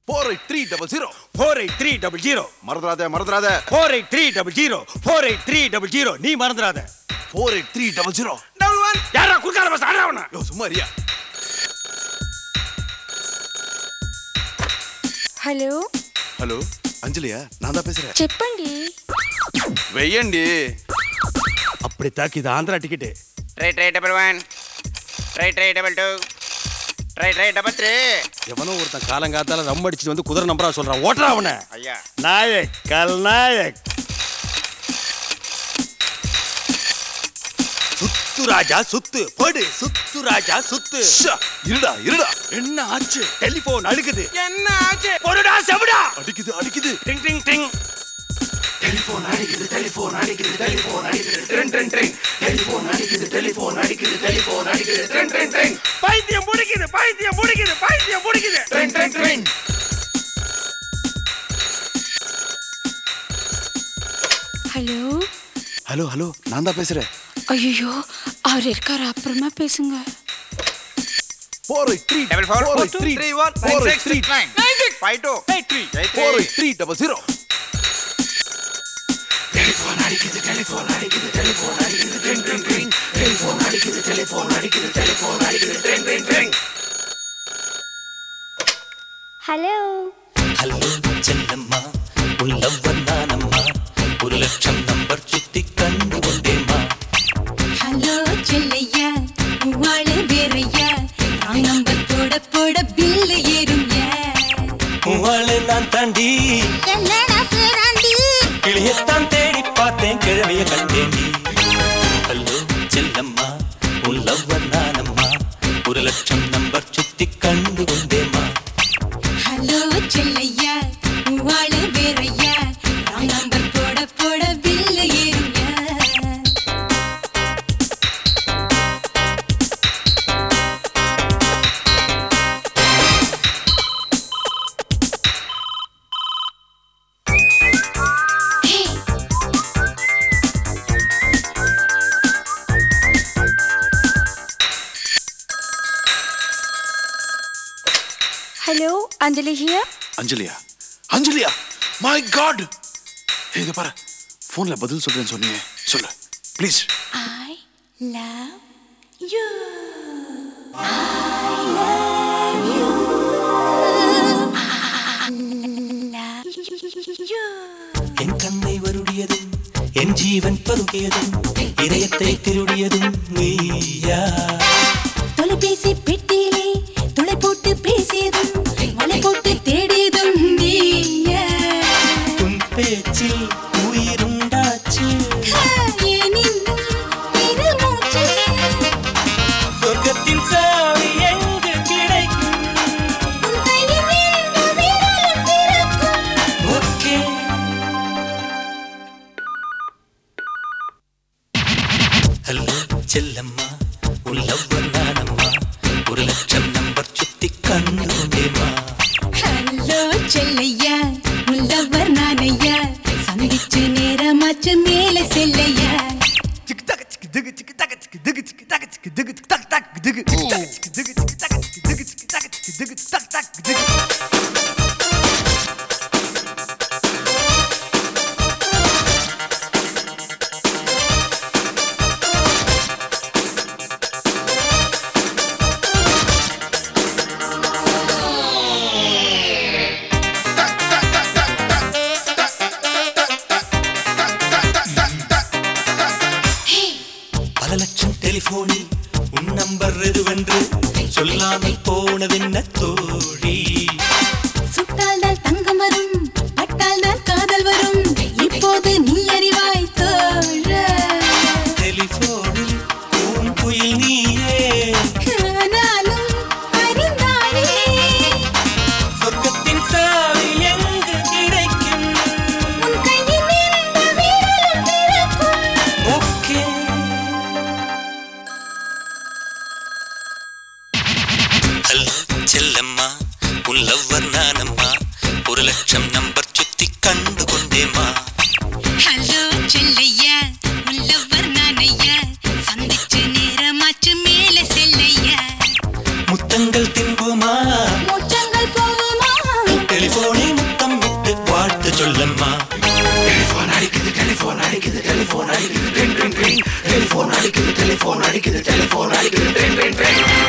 Four eight three double zero four eight three double zero மறந்துடாத மறந்துடாத four eight three double zero four eight three double zero நீ மறந்துடாத four eight three double zero double one யாரா குறுக்கால bus ஆடுறவனா யோ சும்மா Riya hello hello అంజలియా నాదా పేసరా చెప్పండి వెయ్యండి அப்படி தாக்கி இது Andhra ticket three three double one three three double two three three double three எவனோ ஒருத்தன் காலங்காத்தால ரம் அடிச்சுட்டு வந்து குதிரை நம்பரா சொல்றான் ஓட்டுறா அவனை అయ్యా நாயக் கல்நாயக் சுத்து ராஜா சுத்து போடு சுத்து ராஜா சுத்து ஷா, இருடா இருடா என்ன ஆச்சு டெலிபோன் அழுகுது ఎన్న ఆచే பொருடா செவிடா அடிக்குது அடிக்குது டிங் டிங் டிங் பைத்தியம் முடிக்குது பைத்தியம் முடிக்குது பைத்தியம் முடிக்குது ஹலோ ஹலோ ஹலோ நான் தான் பேசுறேன் ஐயோ அவர் இருக்காரு அப்புறமா பேசுங்க four eight three double four four eight three three one four nine eight six three nine five two eight three four eight three double zero hello hello Chellamma உள்ளவர் நானம்மா ஒரு லட்சம் நம்பர் சுத்தி கண்டு கொண்டேம்மா ஹலோ செல்லையா உவாள வேறையா ராங் நம்பர் போட போட bill ஏறும்யா உவாளு நான் தாண்டி என்னடா பேராண்டி கிளியத்தான் தேடி பார்த்தேன் கிழவிய கண்டேண்டி ஹலோ செல்லம்மா உள்ளவர் நானம்மா ஒரு லட்சம் நம்பர் சுத்தி கண்டு கொண்டேம்மா ஹலோ செல்லையா உவாள வேறையா ராங் நம்பர் போட போட பில்லு ஏறும்யா ஹலோ அஞ்சலி ஹியர் அஞ்சலியா அஞ்சலியா மை காட் இங்க பாரு போன்ல பதில் சொல்றேன்னு சொன்னீங்க சொல்லு ப்ளீஸ் ஐ லவ் யூ என் கண்ணை வருடியதும் என் ஜீவன் பருகியதும் இதயத்தை திருடியதும் நீயா தொலைபேசி பெட்டியிலே துளை போட்டு பேசியதும் மலை போட்டு தேடியதும் நீயா உன் பேச்சில் உயிருண்டாச்சு ஏன் இன்னும் பெருமூச்சு? சொர்க்கத்தின் சாவி எங்கு கிடைக்கும் உன் கையில் எந்த விரலும் திறக்கும்? ஓகே ஹலோ செல்லம்மா உன் லவ்வர் நானம்மா ஒரு லட்சம் நம்பர் சுத்தி கண்டு கொண்டேம்மா ஹலோ செல்லையா உள்ளவர் நானையா சந்திச்சு நேரமாச்சு மேல செல்லையா சிக்கு தக சிக்கு திகு சிக்கு தக சிக்கு திகு சிக்கு தக சிக்கு திகு தக் தக் திகு சிக்கு தக சிக்கு திகு சிக்கு தக சிக்கு திகு சிக்கு தக சிக்கு திகு தக் தக் திகு பல லட்சம் டெலிபோனில் உன் நம்பர் எதுவென்று சொல்லாமல் போனதென்ன தோழி சுட்டால் தான் தங்கம் வரும் பட்டால் தான் காதல் வரும் இப்போது நீ அறிவாய் தோழ டெலிபோனில் உன் குயில் நீயே ஆனாலும் அறிந்தாயே சொர்க்கத்தின் சாவி எங்கு கிடைக்கும் உன் கையில் எந்த விரலும் திறக்கும் ஓகே ஹலோ செல்லம்மா உன் லவ்வர் நானம்மா ஒரு லட்சம் நம்பர் சுத்தி கண்டு கொண்டேம்மா ஹலோ செல்லையா உள்ளவர் நானையா சந்திச்சு நேரமாச்சு மேல செல்லையா முத்தங்கள் தின்போமா முற்றங்கள் போவோமா அடிக்குது டெலிஃபோன் அடிக்குது டெலிஃபோன் அடிக்குது டெலிஃபோன் அடிக்குது